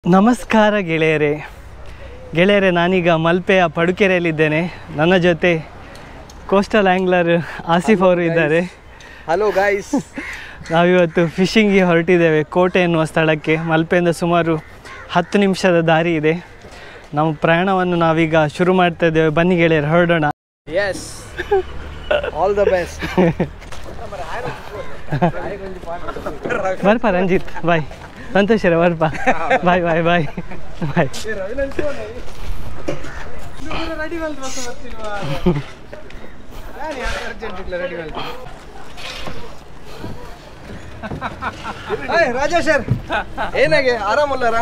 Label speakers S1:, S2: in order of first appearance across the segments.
S1: ನಮಸ್ಕಾರ ಗೆಳೆಯರೇ ಗೆಳೆಯರೇ ನಾನೀಗ ಮಲ್ಪೆಯ ಪಡುಕೆರೆಯಲ್ಲಿದ್ದೇನೆ ನನ್ನ ಜೊತೆ ಕೋಸ್ಟಲ್ ಆ್ಯಂಗ್ಲರ್ ಆಸಿಫ್ ಅವರು ಇದ್ದಾರೆ
S2: ಹಲೋ ಗಾಯ್ಸ್
S1: ನಾವಿವತ್ತು ಫಿಶಿಂಗ್ಗೆ ಹೊರಟಿದ್ದೇವೆ ಕೋಟೆ ಎನ್ನುವ ಸ್ಥಳಕ್ಕೆ ಮಲ್ಪೆಯಿಂದ ಸುಮಾರು ಹತ್ತು ನಿಮಿಷದ ದಾರಿ ಇದೆ ನಮ್ಮ ಪ್ರಯಾಣವನ್ನು ನಾವೀಗ ಶುರು ಮಾಡ್ತಾ ಇದ್ದೇವೆ ಬನ್ನಿ ಗೆಳೆಯರು ಹೊರಡೋಣ
S2: ಎಸ್ ಆಲ್ ದ ಬೆಸ್ಟ್
S1: ಬರ್ಪ ರಂಜಿತ್ ಬಾಯ್ ಸಂತೋಷರೇ ಬರ್ಪ bye bye bye bye
S2: Rajesh sir ಏನಾಗೆ ಆರಾಮಲ್ಲರ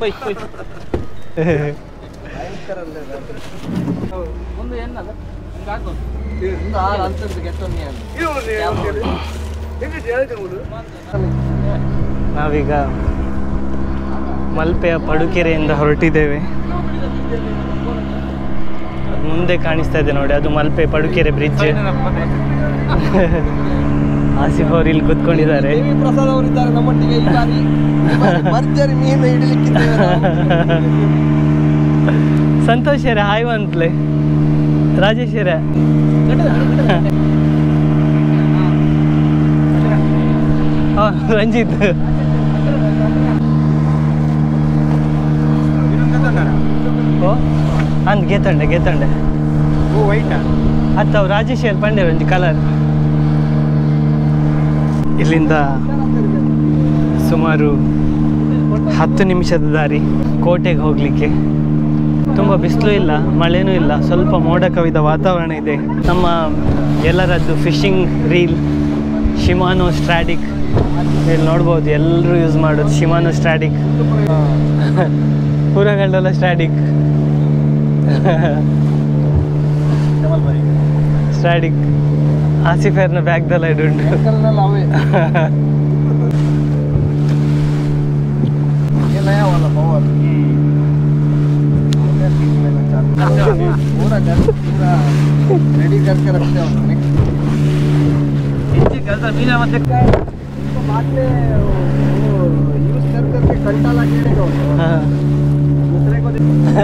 S1: ನಾವೀಗ ಮಲ್ಪೆಯ ಪಡುಕೆರೆಯಿಂದ ಹೊರಟಿದ್ದೇವೆ ಮುಂದೆ ಕಾಣಿಸ್ತಾ ಇದೆ ನೋಡಿ ಅದು ಮಲ್ಪೆ ಪಡುಕೆರೆ ಬ್ರಿಡ್ಜ್ ಆಸಿಫ್ ಅವರು ಇಲ್ಲಿ ಕೂತ್ಕೊಂಡಿದ್ದಾರೆ
S2: ದೇವಿ ಪ್ರಸಾದ್ ಅವರಿದ್ದಾರೆ ನಮ್ಮೊಟ್ಟಿಗೆ ಈ ಬಾರಿ ಈ ಬಾರಿ ಭರ್ಜರಿ ಮೀನು ಹಿಡಿಲಿಕ್ಕಿದ್ದೇವೆ ನಾವು.
S1: ಸಂತೋಷರೇ ಹಾಯ್ ಅಂತಲೇ ರಾಜೇಶರೇ ಹಾಂ ರಂಜಿತ್ ಓ ಅಂದ್ ಗೆತ್ತಂಡೆ ಗೆತ್ತಂಡೆ
S2: ಓ ವೈಟಾ
S1: ಅತ್ತ ಅವು ರಾಜೇಶ್ ಅಲ್ಲಿ ಪಂಡೆ ಒಂಜಿ ಕಲರ್ ಇಲ್ಲಿಂದ ಸುಮಾರು ಹತ್ತು ನಿಮಿಷದ ದಾರಿ ಕೋಟೆಗೆ ಹೋಗಲಿಕ್ಕೆ ತುಂಬ ಬಿಸಿಲು ಇಲ್ಲ ಮಳೆನೂ ಇಲ್ಲ ಸ್ವಲ್ಪ ಮೋಡ ಕವಿದ ವಾತಾವರಣ ಇದೆ ನಮ್ಮ ಎಲ್ಲರದ್ದು ಫಿಶಿಂಗ್ ರೀಲ್ ಶಿಮಾನೋ ಸ್ಟ್ರಾಟಿಕ್ ಇಲ್ಲಿ ನೋಡ್ಬೋದು ಎಲ್ಲರೂ ಯೂಸ್ ಮಾಡೋದು ಶಿಮಾನೋ ಸ್ಟ್ರಾಟಿಕ್ ಪೂರಗಂಡಲ ಸ್ಟ್ರಾಟಿಕ್ ಸ್ಟ್ರಾಟಿಕ್ ಆಸಿಫೇರ್ನ ಬ್ಯಾಗ್ದಲ್ಲ ಇಡುಂಟು
S2: ಅಂಕಲ್ನೆಲ್ಲ ಅವೇ ये नया वाला पावर पूरा घर पूरा रेडी करके रखते हो बाद में यूज कर करके घंटा लगेगा दूसरे को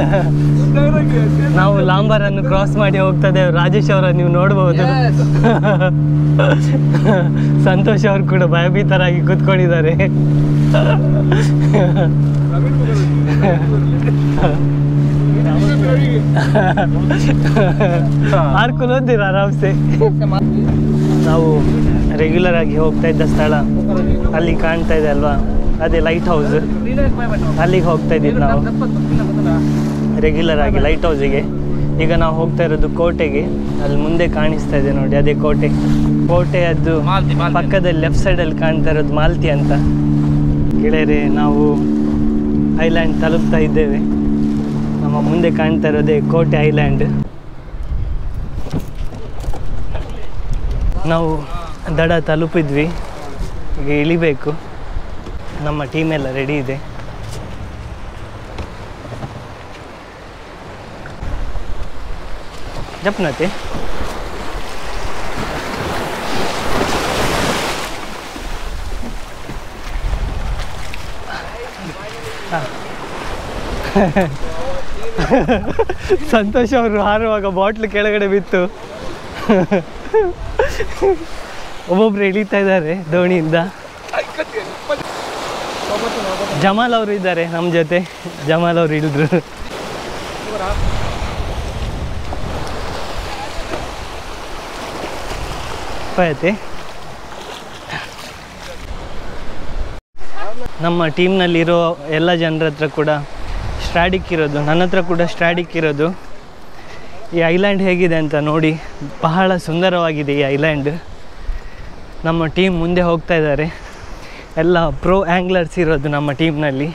S1: ನಾವು ಲಾಂಬರನ್ನು ಕ್ರಾಸ್ ಮಾಡಿ ಹೋಗ್ತದೇವೆ ರಾಜೇಶ್ ಅವರ ನೀವು ನೋಡ್ಬೋದು
S2: Yes.
S1: ಸಂತೋಷ್ ಅವರು ಕೂಡ ಭಯಭೀತರಾಗಿ ಕೂತ್ಕೊಂಡಿದ್ದಾರೆ ಆರ್ಕೊಂಡು ಹೋಗ್ತೀರಾ ಆರಾಮ್ಸೆ ನಾವು ರೆಗ್ಯುಲರ್ ಆಗಿ ಹೋಗ್ತಾ ಇದ್ದ ಸ್ಥಳ ಅಲ್ಲಿ ಕಾಣ್ತಾ ಇದೆ ಅಲ್ವಾ ಅದೇ ಲೈಟ್ ಹೌಸ್ ಅಲ್ಲಿಗೆ ಹೋಗ್ತಾ ಇದ್ದಿದ್ದು ನಾವು ರೆಗ್ಯುಲರ್ ಆಗಿ ಲೈಟ್ ಹೌಸಿಗೆ ಈಗ ನಾವು ಹೋಗ್ತಾ ಇರೋದು ಕೋಟೆಗೆ ಅಲ್ಲಿ ಮುಂದೆ ಕಾಣಿಸ್ತಾ ಇದೆ ನೋಡಿ ಅದೇ ಕೋಟೆ ಕೋಟೆಯದ್ದು ಪಕ್ಕದಲ್ಲಿ ಲೆಫ್ಟ್ ಸೈಡಲ್ಲಿ ಕಾಣ್ತಾ ಇರೋದು ಮಾಲ್ತಿ ಅಂತ ಗೆಳೆಯರೆ ನಾವು ಐಲ್ಯಾಂಡ್ ತಲುಪ್ತಾ ಇದ್ದೇವೆ ನಮ್ಮ ಮುಂದೆ ಕಾಣ್ತಾ ಇರೋದೇ ಕೋಟೆ ಐಲ್ಯಾಂಡ್ ನಾವು ದಡ ತಲುಪಿದ್ವಿ ಈಗ ಇಳಿಬೇಕು ನಮ್ಮ ಟೀಮ್ ಎಲ್ಲ ರೆಡಿ ಇದೆ ಜಪ್ನತೆ ಸಂತೋಷ್ ಅವರು ಹಾರುವಾಗ ಬಾಟ್ಲು ಕೆಳಗಡೆ ಬಿತ್ತು ಒಬ್ಬೊಬ್ರು ಇಳಿತಾ ಇದ್ದಾರೆ ದೋಣಿಯಿಂದ ಜಮಾಲ್ ಅವರು ಇದ್ದಾರೆ ನಮ್ಮ ಜೊತೆ ಜಮಾಲ್ ಅವರು ಇಳಿದ್ರು ಪಾಯತೆ ನಮ್ಮ ಟೀಮ್ನಲ್ಲಿರೋ ಎಲ್ಲ ಜನರ ಹತ್ರ ಕೂಡ ಸ್ಟ್ರಾಡಿಕ್ ಇರೋದು ನನ್ನ ಹತ್ರ ಕೂಡ ಸ್ಟ್ರಾಡಿಕ್ ಇರೋದು ಈ ಐಲ್ಯಾಂಡ್ ಹೇಗಿದೆ ಅಂತ ನೋಡಿ ಬಹಳ ಸುಂದರವಾಗಿದೆ ಈ ಐಲ್ಯಾಂಡ್ ನಮ್ಮ ಟೀಮ್ ಮುಂದೆ ಹೋಗ್ತಾ ಇದ್ದಾರೆ ಎಲ್ಲ ಪ್ರೋ ಆ್ಯಂಗ್ಲರ್ಸ್ ಇರೋದು ನಮ್ಮ ಟೀಮ್ನಲ್ಲಿ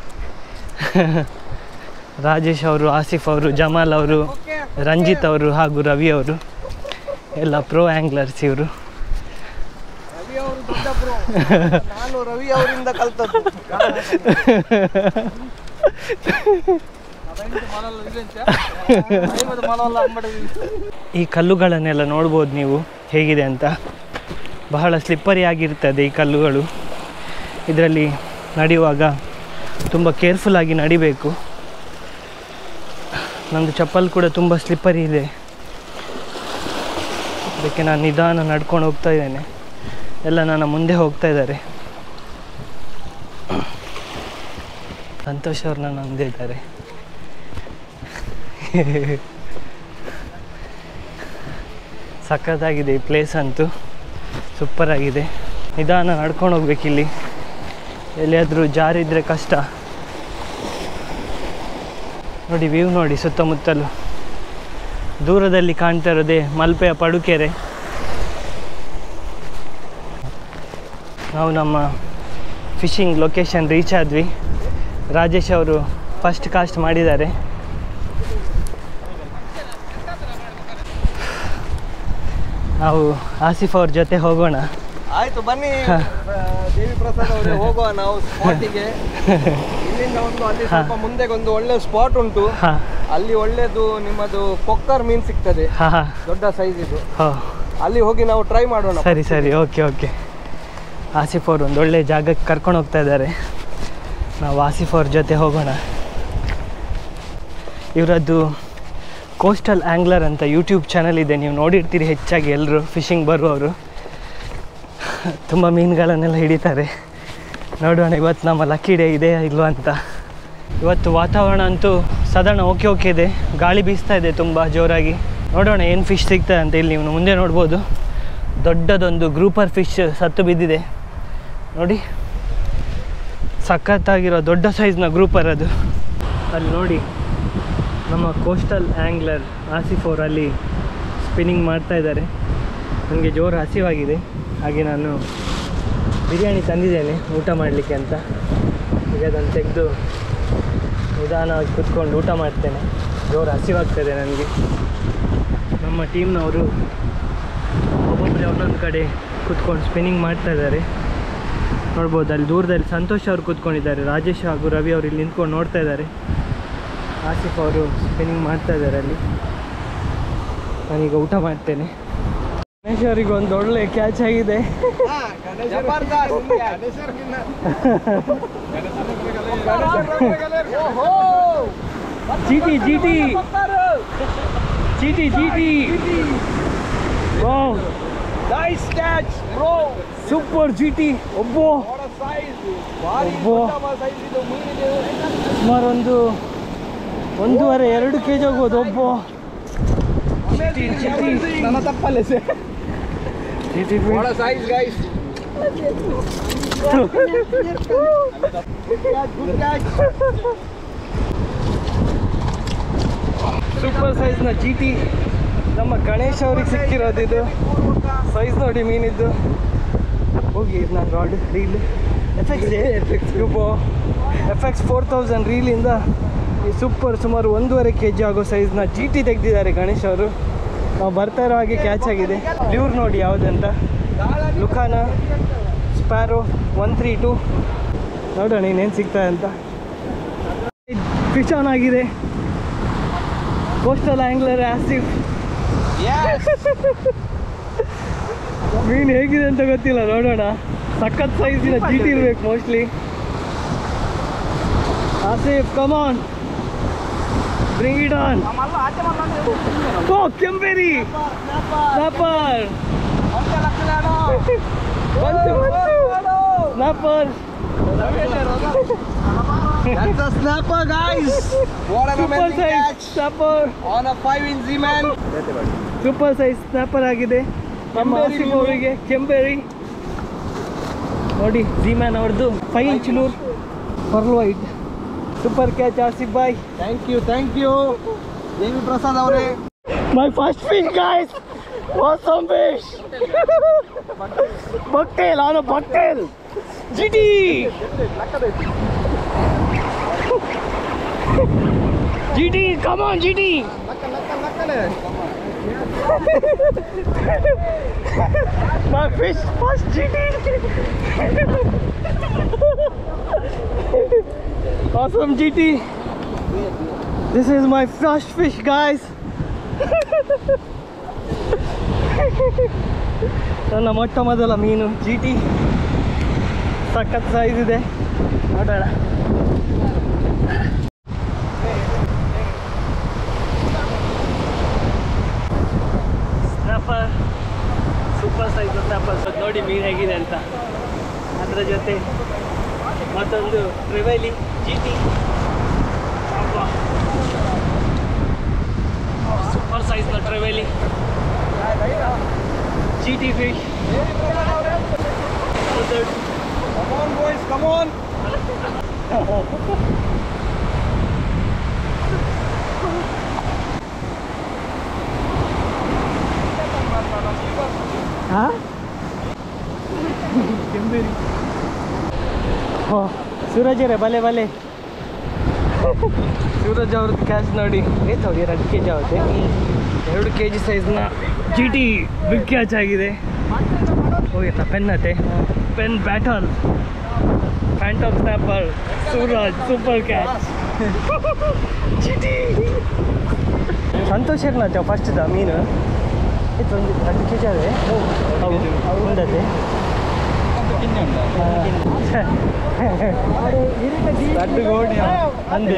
S1: ರಾಜೇಶ್ ಅವರು ಆಸಿಫ್ ಅವರು ಜಮಾಲ್ ಅವರು ರಂಜಿತ್ ಅವರು ಹಾಗೂ ರವಿ ಅವರು ಎಲ್ಲ ಪ್ರೋ ಆ್ಯಂಗ್ಲರ್ಸ್ ಇವರು
S2: ರವಿ ಅವರು ದೊಡ್ಡ ಬ್ರೋ ನಾನು ರವಿ ಅವರಿಂದ ಕಲ್ತದ್ದು
S1: ಈ ಕಲ್ಲುಗಳನ್ನೆಲ್ಲ ನೋಡ್ಬೋದು ನೀವು ಹೇಗಿದೆ ಅಂತ ಬಹಳ ಸ್ಲಿಪ್ಪರಿ ಆಗಿರ್ತದೆ ಈ ಕಲ್ಲುಗಳು ಇದರಲ್ಲಿ ನಡೆಯುವಾಗ ತುಂಬ ಕೇರ್ಫುಲ್ಲಾಗಿ ನಡಿಬೇಕು ನಂದು ಚಪ್ಪಲ್ ಕೂಡ ತುಂಬ ಸ್ಲಿಪ್ಪರಿ ಇದೆ ಅದಕ್ಕೆ ನಾನು ನಿಧಾನ ನಡ್ಕೊಂಡು ಹೋಗ್ತಾ ಇದ್ದೇನೆ ಎಲ್ಲ ನನ್ನ ಮುಂದೆ ಹೋಗ್ತಾ ಇದ್ದಾರೆ ಸಂತೋಷ್ ಅವ್ರು ನನ್ನ ಮುಂದೆ ಇದ್ದಾರೆ ಸಖತ್ತಾಗಿದೆ ಈ ಪ್ಲೇಸ್ ಅಂತೂ ಸೂಪರ್ ಆಗಿದೆ ನಿಧಾನ ನಡ್ಕೊಂಡು ಹೋಗ್ಬೇಕು ಇಲ್ಲಿ ಎಲ್ಲಿಯಾದರೂ ಜಾರಿದ್ರೆ ಕಷ್ಟ ನೋಡಿ ವ್ಯೂ ನೋಡಿ ಸುತ್ತಮುತ್ತಲು ದೂರದಲ್ಲಿ ಕಾಣ್ತಾ ಇರೋದೇ ಮಲ್ಪೆಯ ಪಡುಕೆರೆ ನಾವು ನಮ್ಮ ಫಿಶಿಂಗ್ ಲೊಕೇಶನ್ ರೀಚ್ ಆದ್ವಿ ರಾಜೇಶ್ ಅವರು ಫಸ್ಟ್ ಕಾಸ್ಟ್ ಮಾಡಿದ್ದಾರೆ ನಾವು ಆಸಿಫ್ ಅವ್ರ ಜೊತೆ ಹೋಗೋಣ
S2: ಆಯ್ತು ಬನ್ನಿ
S1: ಹಾ.
S2: ಆ, ದೇವಿ ಪ್ರಸಾದ್ ಅವರೇ ಹೋಗುವ ನಾವು ಸ್ಪಾಟಿಗೆ ಇಲ್ಲಿಂದ ಒಂದು ಅಲ್ಲಿ
S1: ಹಾ.
S2: ಸ್ವಲ್ಪ ಮುಂದೆಗೆ ಒಂದು ಒಳ್ಳೆ ಸ್ಪಾಟ್ ಉಂಟು
S1: ಹಾಂ
S2: ಅಲ್ಲಿ ಒಳ್ಳೇದು ನಿಮ್ಮದು ಕೊಕ್ಕರ್ ಮೀನ್ ಸಿಗ್ತದೆ
S1: ಹಾಂ ಹಾಂ
S2: ದೊಡ್ಡ ಸೈಜ್ ಇದು
S1: ಹೋ
S2: ಅಲ್ಲಿ ಹೋಗಿ ನಾವು ಟ್ರೈ ಮಾಡೋಣ
S1: ಸರಿ ಸರಿ ಓಕೆ ಓಕೆ ಆಸಿಫ್ ಅವರು ಒಂದು ಒಳ್ಳೆ ಜಾಗಕ್ಕೆ ಕರ್ಕೊಂಡು ಹೋಗ್ತಾ ಇದ್ದಾರೆ ನಾವು ಆಸಿಫ್ ಅವ್ರ ಜೊತೆ ಹೋಗೋಣ ಇವರದ್ದು ಕೋಸ್ಟಲ್ ಆ್ಯಂಗ್ಲರ್ ಅಂತ ಯೂಟ್ಯೂಬ್ ಚಾನಲ್ ಇದೆ ನೀವು ನೋಡಿರ್ತೀರಿ ಹೆಚ್ಚಾಗಿ ಎಲ್ಲರೂ ಫಿಶಿಂಗ್ ಬರುವವರು ತುಂಬ ಮೀನುಗಳನ್ನೆಲ್ಲ ಹಿಡಿತಾರೆ ನೋಡೋಣ ಇವತ್ತು ನಮ್ಮ ಲಕ್ಕಿ ಡೇ ಇದೆ ಇಲ್ವಾ ಅಂತ ಇವತ್ತು ವಾತಾವರಣ ಅಂತೂ ಸಾಧಾರಣ ಓಕೆ ಓಕೆ ಇದೆ ಗಾಳಿ ಬೀಸ್ತಾ ಇದೆ ತುಂಬ ಜೋರಾಗಿ ನೋಡೋಣ ಏನು ಫಿಶ್ ಸಿಗ್ತದೆ ಅಂತ ಇಲ್ಲಿ ನೀವು ಮುಂದೆ ನೋಡ್ಬೋದು ದೊಡ್ಡದೊಂದು ಗ್ರೂಪರ್ ಫಿಶ್ ಸತ್ತು ಬಿದ್ದಿದೆ ನೋಡಿ ಸಖತ್ತಾಗಿರೋ ದೊಡ್ಡ ಸೈಜ್ನ ಗ್ರೂಪರ್ ಅದು ಅಲ್ಲಿ ನೋಡಿ ನಮ್ಮ ಕೋಸ್ಟಲ್ ಆ್ಯಂಗ್ಲರ್ ಆಸಿಫ್ ಅವರು ಅಲ್ಲಿ ಸ್ಪಿನ್ನಿಂಗ್ ಮಾಡ್ತಾ ಇದ್ದಾರೆ ನನಗೆ ಜೋರು ಹಸಿವಾಗಿದೆ ಹಾಗೆ ನಾನು ಬಿರಿಯಾನಿ ತಂದಿದ್ದೇನೆ ಊಟ ಮಾಡಲಿಕ್ಕೆ ಅಂತ ಈಗ ಅದನ್ನು ತೆಗೆದು ನಿಧಾನವಾಗಿ ಕುತ್ಕೊಂಡು ಊಟ ಮಾಡ್ತೇನೆ ಜೋರು ಹಸಿವಾಗ್ತದೆ ನನಗೆ ನಮ್ಮ ಟೀಮ್ನವರು ಒಬ್ಬೊಬ್ಬರೇ ಒಂದೊಂದು ಕಡೆ ಕುತ್ಕೊಂಡು ಸ್ಪಿನ್ನಿಂಗ್ ಮಾಡ್ತಾ ಇದ್ದಾರೆ ನೋಡ್ಬೋದು ಅಲ್ಲಿ ದೂರದಲ್ಲಿ ಸಂತೋಷ್ ಅವರು ಕೂತ್ಕೊಂಡಿದ್ದಾರೆ ರಾಜೇಶ್ ಹಾಗೂ ರವಿ ಅವರು ಇಲ್ಲಿ ನಿಂತ್ಕೊಂಡು ನೋಡ್ತಾ ಇದ್ದಾರೆ ಆಸಿಫ್ ಅವರು ಸ್ಪಿನ್ನಿಂಗ್ ಮಾಡ್ತಾ ಇದ್ದಾರೆ ಅಲ್ಲಿ ನಾನೀಗ ಊಟ ಮಾಡ್ತೇನೆ ಗಣೇಶ್ ಅವರಿಗೆ ಒಂದು ಒಳ್ಳೆ ಕ್ಯಾಚ್ ಆಗಿದೆ G T G T G T G T
S2: nice catch bro
S1: super G T ಒಬ್ಬೋ
S2: ಸೈಜ್
S1: ಒಬ್ಬೋ.
S2: ಸೈಜ್ ಇದು ಮೀನಿಗೆ
S1: ಸುಮಾರು ಒಂದು ಒಂದೂವರೆ ಎರಡು ಕೆ ಜಿ ಹೋಗ್ಬೋದು ಒಬ್ಬೋ ಜಿ ಟಿ
S2: ನನ್ನ ತಪ್ಪಲ್ಲೇ sir
S1: G T
S2: What a size, guys. Good catch.
S1: Super ಸೈಜ್ನ ಜಿ ಟಿ ನಮ್ಮ ಗಣೇಶ್ ಅವ್ರಿಗೆ ಸಿಕ್ಕಿರೋದು ಇದು ಸೈಜ್ ನೋಡಿ ಮೀನಿದ್ದು ಹೋಗಿ ನಾನು ರಾಡ್ ರೀಲ್ ಎಫ್ ಎಕ್ಸ್ ಯೂಬೋ ಎಫ್ ಎಕ್ಸ್ ಫೋರ್ ತೌಸಂಡ್ ರೀಲಿಂದ ಈ ಸೂಪರ್ ಸುಮಾರು ಒಂದೂವರೆ ಕೆ ಜಿ ಆಗೋ ಸೈಜ್ನ ಜಿ ಟಿ ತೆಗೆದಿದ್ದಾರೆ ಗಣೇಶ್ ಅವರು ನಾವು ಬರ್ತಾ ಇರೋ ಹಾಗೆ ಕ್ಯಾಚ್ ಆಗಿದೆ ಲ್ಯೂರ್ ನೋಡಿ ಯಾವುದಂತ ಲುಕಾನ ಸ್ಪ್ಯಾರೋ ಒನ್ ತ್ರೀ ಟು ನೋಡೋಣ ಇನ್ನೇನು ಸಿಗ್ತದೆ ಅಂತ ಫಿಶ್ ಆನ್ ಆಗಿದೆ ಕೋಸ್ಟಲ್ ಆಂಗ್ಲರ್ ಆಸಿಫ್
S2: Yes.
S1: ಮೀನು ಹೇಗಿದೆ ಅಂತ ಗೊತ್ತಿಲ್ಲ ನೋಡೋಣ ಸಖತ್ ಸೈಜಿನ ಜಿ ಟಿ ಇರ್ಬೇಕು mostly Asif come on bring it on oh ಕೆಂಪೇರಿ ಸ್ನಾಪರ್ ಬಂತು ಬಂತು snapper
S2: That's a snapper, guys. What an
S1: super
S2: amazing
S1: size
S2: catch
S1: snapper
S2: on a 5 inch Z-Man.
S1: Super size snapper ಆಗಿದೆ ನಮ್ಮ
S2: ಕೆಂಬೇರಿ
S1: ಆಸಿಫ್
S2: ಮೀನು.
S1: ಅವರಿಗೆ ಕೆಂಬೇರಿ ನೋಡಿ ಮ್ಯಾನ್ ಅವ್ರದ್ದು five inch lure pearl white super catch Asif bye
S2: Thank you, thank you. Devi Prasad ಅವರೇ
S1: My first fish, guys, was some fish. bucktail on a bucktail. GT. GT, come on, GT. My fish, first GT. awesome GT. This is my first fish, guys. ನನ್ನ ಮೊಟ್ಟ ಮೊದಲ ಮೀನು G T ಸಖತ್ size ಇದೆ ನೋಡೋಣ ಸ್ನಾಪರ್ super size ಸ್ನಾಪರ್ ನೋಡಿ ಮೀನು ಹೇಗಿದೆ ಅಂತ ಅದರ ಜೊತೆ ಮತ್ತೊಂದು ಟ್ರಿವೆಲಿ ಜಿ ಟಿ ಸೂಪರ್ ಸೈಜ್ನ trevally G T fish
S2: Come on, boys, come on.
S1: ಹಾಂ ಓ ಸೂರಜ್ ಅವರೇ ಬಲೆ ಬಲೆ ಸೂರಜ್ ಅವ್ರದ್ದು ಕ್ಯಾಚ್ ನೋಡಿ ಏತ್ ನೋಡಿ ಎರಡು ಕೆ ಜಿ ಆಗುತ್ತೆ ಎರಡು ಕೆ ಜಿ ಸೈಜ್ನ ಜಿ ಟಿ ಬಿಗ್ ಕ್ಯಾಚ್ ಆಗಿದೆ ಹೋಗಿತ್ತಾ ಪೆನ್ ಅತ್ತೆ pen battle phantom snapper Suraj super catch G T Santosh ಇರ್ಲತ್ತ ಫಸ್ಟ್ದ ಮೀನು ಇದು ಒಂದು ಎರಡು ಕೆ ಜಿ ಅದೇ ಹೌದು ಒಂದತ್ತೆ
S2: ದೊಡ್ಡ ಗೋಣಿ
S1: ಅಂದೆ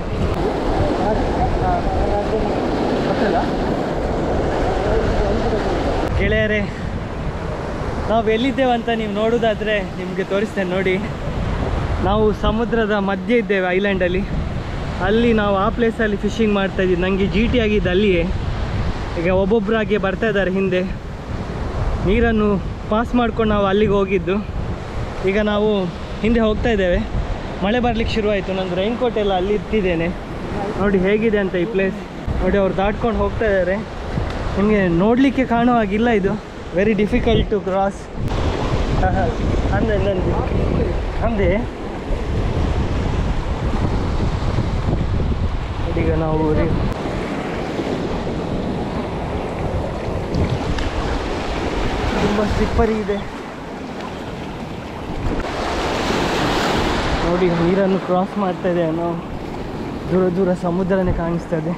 S1: ಗೆಳೆಯರೇ ನಾವು ಎಲ್ಲಿದ್ದೇವೆ ಅಂತ ನೀವು ನೋಡೋದಾದರೆ ನಿಮಗೆ ತೋರಿಸ್ತೇನೆ ನೋಡಿ ನಾವು ಸಮುದ್ರದ ಮಧ್ಯೆ ಇದ್ದೇವೆ ಐಲ್ಯಾಂಡಲ್ಲಿ ಅಲ್ಲಿ ನಾವು ಆ ಪ್ಲೇಸಲ್ಲಿ ಫಿಶಿಂಗ್ ಮಾಡ್ತಾ ಇದ್ದೀವಿ ನನಗೆ ಜಿ ಟಿ ಆಗಿದ್ದು ಅಲ್ಲಿಯೇ ಈಗ ಒಬ್ಬೊಬ್ಬರಾಗಿ ಬರ್ತಾ ಇದ್ದಾರೆ ಹಿಂದೆ ನೀರನ್ನು ಪಾಸ್ ಮಾಡ್ಕೊಂಡು ನಾವು ಅಲ್ಲಿಗೆ ಹೋಗಿದ್ದು ಈಗ ನಾವು ಹಿಂದೆ ಹೋಗ್ತಾ ಇದ್ದೇವೆ ಮಳೆ ಬರ್ಲಿಕ್ಕೆ ಶುರುವಾಯಿತು ನಂದು ರೈನ್ ಕೋಟ್ ಎಲ್ಲ ಅಲ್ಲಿ ಇಟ್ಟಿದ್ದೇನೆ ನೋಡಿ ಹೇಗಿದೆ ಅಂತ ಈ ಪ್ಲೇಸ್ ನೋಡಿ ಅವ್ರು ದಾಟ್ಕೊಂಡು ಹೋಗ್ತಾ ಇದ್ದಾರೆ ನಿಮಗೆ ನೋಡಲಿಕ್ಕೆ ಕಾಣುವ ಹಾಗಿಲ್ಲ ಇದು ವೆರಿ ಡಿಫಿಕಲ್ಟ್ ಟು ಕ್ರಾಸ್ ಅಂದೆ ನಂದು ಅಂದೆ ಈಗ ನಾವು ರಿ- ತುಂಬ ಸ್ಲಿಪ್ಪರಿ ಇದೆ ನೋಡಿ ನೀರನ್ನು ಕ್ರಾಸ್ ಮಾಡ್ತಾ ಇದೆ ನಾವು ದೂರ ದೂರ ಸಮುದ್ರನೇ ಕಾಣಿಸ್ತಾ ಇದೆ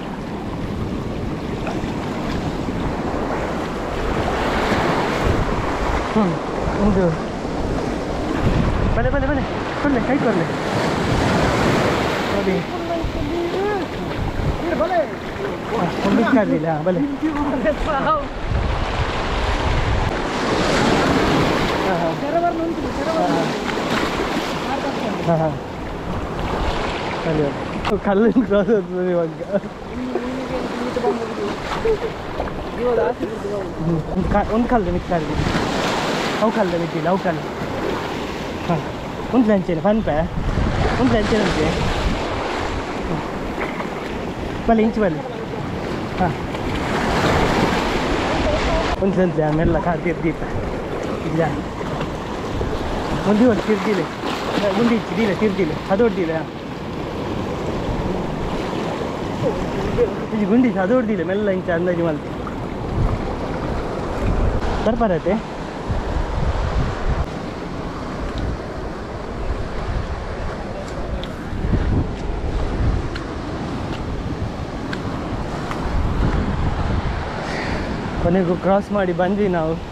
S1: ಹ್ಞೂ ಒಂದು ಬಲೆ ಬಲೆ ಬಲೆ ಕೊಡ್ಲೆ ಕೈ ಕೊಡ್ಲೆ ನೋಡಿ ಒಂದು ಕರಲಿಲ್ಲ ಬಲೆ ಹಾಂ ಹಾಂ ಅಲ್ಲಿ ಕಲ್ಲಿನ ಕ್ರಾಸ್ ಆಗ್ತದೆ ಇವಾಗ ಒಂದು ಕಾ ಒಂದು ಕಲ್ಲು ಮಿಕ್ಸ್ ಆಗಿದೆ ಅವು ಕಲ್ಲು ಬಿದ್ದಿಲ್ಲ ಅವು ಕಲ್ಲು ಹಾಂ ಒಂದು ಲಂಚೇನೆ ಪನ್ಪೆ ಒಂದು ಲಂಚೇನೆ ಉಂಟೆ ಬಲ್ಲಿ ಇಂಚು ಬಲ್ಲಿ ಹಾಂ ಒಂದು ಸಂತೆ ಆಮೇಲೆ ಕಾತಿರ್ ದೀಪ ಇಲ್ಲ ಮುಂದೆ ಒಂದು ತಿರ್ದಿಲೆ ಮುಂದೆ ಇಚ್ಚಿದಿಲ್ಲ ತಿರ್ದಿಲ್ಲ ಅದು ಹೊಡ್ದಿಲ್ಲ ಇದು ಗುಂಡಿ ಅದು ಹೊಡ್ದಿಲ್ಲ ಮೆಲ್ಲ ಇಂಚ ಅಂದಾಜು ಮಲ್ತಿ ಬರ್ಬಾರತ್ತೆ ಕೊನೆಗೂ ಕ್ರಾಸ್ ಮಾಡಿ ಬಂದ್ವಿ ನಾವು